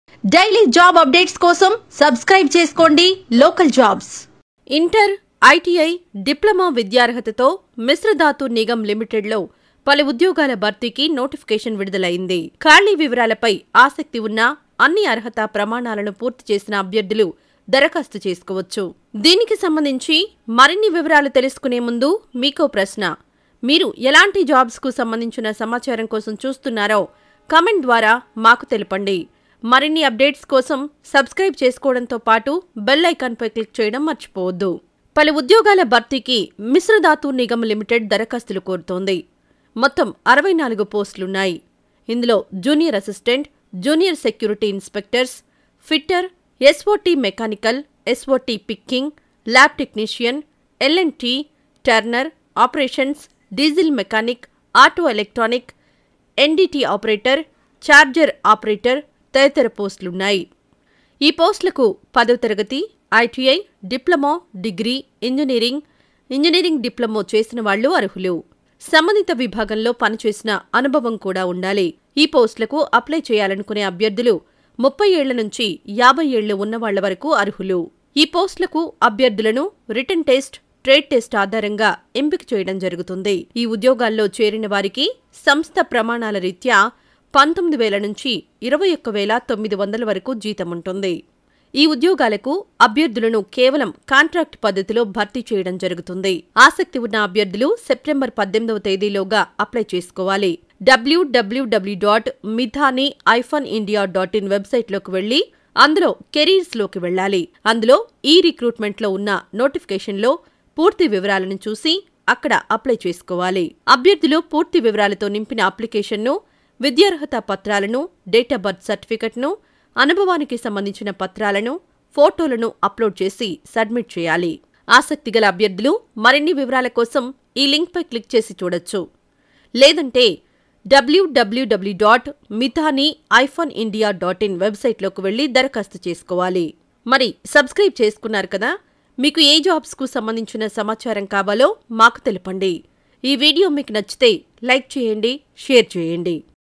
daily job updates కోసం subscribe చేసుకోండి local jobs inter ITI diploma విద్యార్హతతో మిశ్రధాతు Nigam లిమిటెడ్లో పలు ఉద్యోగాల భర్తీకి నోటిఫికేషన్ విడుదలైంది ఖాళీ వివరాలపై ఆసక్తి ఉన్న అన్ని అర్హత ప్రమాణాలను పూర్తి చేసిన అభ్యర్థులు దరఖాస్తు చేసుకోవచ్చు దీనికి సంబంధించి మరిన్ని వివరాలు తెలుసుకునే ముందు మీకో ప్రశ్న మీరు ఎలాంటి జాబ్స్కు సంబంధించిన సమాచారం కోసం చూస్తున్నారో కామెంట్ ద్వారా మాకు తెలపండి మరిన్ని అప్డేట్స్ కోసం సబ్స్క్రైబ్ చేసుకోవడంతో పాటు బెల్ ఐకాన్పై క్లిక్ చేయడం మర్చిపోవద్దు పలు ఉద్యోగాల భర్తీకి మిశ్రధాతు నిగమ్ లిమిటెడ్ దరఖాస్తులు కోరుతోంది మొత్తం అరవై నాలుగు పోస్టులున్నాయి ఇందులో junior assistant junior security inspectors fitter SOT mechanical SOT picking lab technician LNT turner operations diesel mechanic auto electronic NDT operator charger operator తదితర పోస్టులున్నాయి ఈ పోస్టులకు పదవ తరగతి ITI diploma degree engineering engineering diploma చేసిన వాళ్లు అర్హులు సంబంధిత విభాగంలో పనిచేసిన అనుభవం కూడా ఉండాలి ఈ పోస్టులకు అప్లై చేయాలనుకునే అభ్యర్థులు ముప్పై ఏళ్ల నుంచి యాభై ఏళ్లు ఉన్నవాళ్ల వరకు అర్హులు ఈ పోస్టులకు అభ్యర్థులను రిటర్న్ టెస్ట్ ట్రేడ్ టెస్ట్ ఆధారంగా ఎంపిక చేయడం జరుగుతుంది ఈ ఉద్యోగాల్లో చేరిన వారికి సంస్థ ప్రమాణాల రీత్యా పంతొమ్మిది వేల నుంచి ఇరవై ఒక్క వేల తొమ్మిది వందల వరకు జీతం ఉంటుంది ఈ ఉద్యోగాలకు అభ్యర్థులను కేవలం కాంట్రాక్ట్ పద్ధతిలో భర్తీ చేయడం జరుగుతుంది ఆసక్తి ఉన్న అభ్యర్థులు సెప్టెంబర్ పద్దెనిమిదవ తేదీలోగా అప్లై చేసుకోవాలి WWW dot Midhani hyphen India dot in వెబ్సైట్లోకి వెళ్లి అందులో కెరీర్స్లోకి వెళ్ళాలి అందులో ఈ రిక్రూట్మెంట్లో ఉన్న నోటిఫికేషన్లో పూర్తి వివరాలను చూసి అక్కడ అప్లై చేసుకోవాలి అభ్యర్థులు పూర్తి వివరాలతో నింపిన అప్లికేషన్ను విద్యార్హత పత్రాలను డేట్ ఆఫ్ బర్త్ సర్టిఫికెట్ను అనుభవానికి సంబంధించిన పత్రాలను ఫోటోలను అప్లోడ్ చేసి సబ్మిట్ చేయాలి ఆసక్తిగల అభ్యర్థులు మరిన్ని వివరాల కోసం ఈ లింక్పై క్లిక్ చేసి చూడొచ్చు లేదంటే WWW dot Midhani hyphen India dot in వెబ్సైట్లోకి వెళ్లి దరఖాస్తు చేసుకోవాలి మరి సబ్స్క్రైబ్ చేసుకున్నారు కదా మీకు ఏ జాబ్స్కు సంబంధించిన సమాచారం కావాలో మాకు తెలపండి ఈ వీడియో మీకు నచ్చితే లైక్ చేయండి షేర్ చేయండి